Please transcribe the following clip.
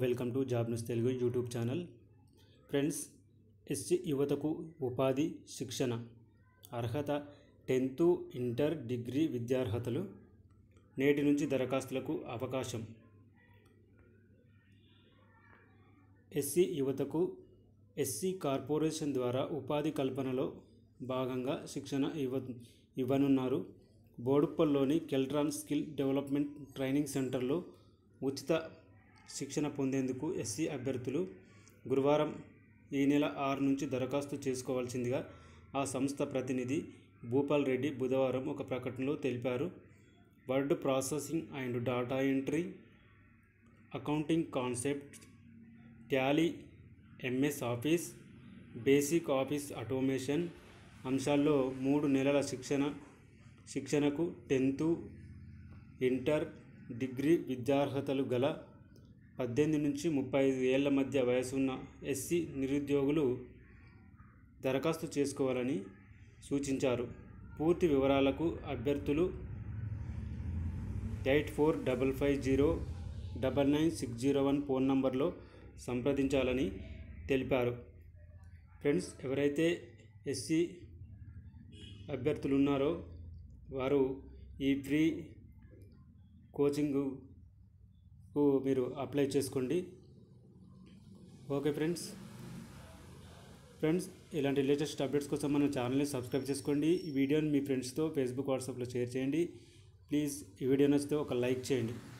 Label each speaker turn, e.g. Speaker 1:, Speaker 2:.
Speaker 1: welcome to job news Telugu YouTube channel friends SC యువతకు ఉపాధి శిక్షణ అర్హత టెన్త్ ఇంటర్ డిగ్రీ విద్యార్హతలు నేటి నుంచి దరఖాస్తులకు అవకాశం ఎస్సీ యువతకు ఎస్సీ కార్పొరేషన్ ద్వారా ఉపాధి కల్పనలో భాగంగా శిక్షణ ఇవ్వ ఇవ్వనున్నారు బోడుప్పల్లోని కెల్ట్రాన్ స్కిల్ డెవలప్మెంట్ ట్రైనింగ్ సెంటర్లో ఉచిత శిక్షణ పొందేందుకు ఎస్సీ అభ్యర్థులు గురువారం ఈ నెల ఆరు నుంచి దరఖాస్తు చేసుకోవాల్సిందిగా ఆ సంస్థ ప్రతినిధి భూపాల్ రెడ్డి బుధవారం ఒక ప్రకటనలో తెలిపారు word processing and data entry accounting concept Tally MS office basic office automation అంశాల్లో మూడు నెలల శిక్షణ శిక్షణకు టెన్త్ ఇంటర్ డిగ్రీ విద్యార్హతలు గల పద్దెనిమిది నుంచి ముప్పై ఐదు ఏళ్ల మధ్య వయసున్న ఎస్సీ నిరుద్యోగులు దరఖాస్తు చేసుకోవాలని సూచించారు పూర్తి వివరాలకు అభ్యర్థులు eight four double five zero double nine six zero one phone నంబర్లో సంప్రదించాలని తెలిపారు ఫ్రెండ్స్ ఎవరైతే ఎస్సీ అభ్యర్థులు ఉన్నారో వారు ఈ ఫ్రీ కోచింగ్కు మీరు అప్లై చేసుకోండి ఓకే ఫ్రెండ్స్ ఫ్రెండ్స్ ఇలాంటి లేటెస్ట్ అప్డేట్స్ కోసం మన ఛానల్ని సబ్స్క్రైబ్ చేసుకోండి ఈ వీడియోని మీ ఫ్రెండ్స్తో ఫేస్బుక్ వాట్సాప్లో షేర్ చేయండి ప్లీజ్ ఈ వీడియో నచ్చితే ఒక లైక్ చేయండి